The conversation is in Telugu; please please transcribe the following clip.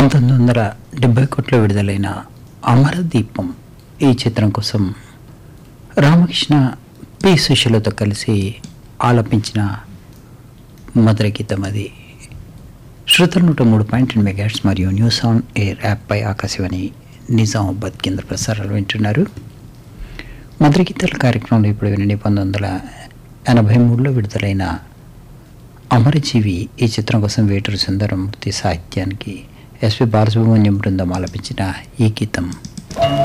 పంతొమ్మిది వందల డెబ్బై ఒకటిలో విడుదలైన అమరదీపం ఈ చిత్రం కోసం రామకృష్ణ పి సుశీలతో కలిసి ఆలపించిన మధుర గీతం అది శ్రుతుల నూట మూడు పాయింట్ రెండు మెగాట్స్ మరియు న్యూస్ ఆన్ ఎయిర్ యాప్పై ఆకాశవాణి నిజామాబాద్ కేంద్ర ప్రసారాలు వింటున్నారు మధుర గీతాల కార్యక్రమంలో ఇప్పుడు వినండి పంతొమ్మిది వందల ఎనభై మూడులో విడుదలైన అమరజీవి ఈ చిత్రం కోసం వేటూరు సుందరమూర్తి సాహిత్యానికి ఎస్పి బాలసుబ్రహ్మణ్యం బృందం ఆలపించిన ఈ గీతం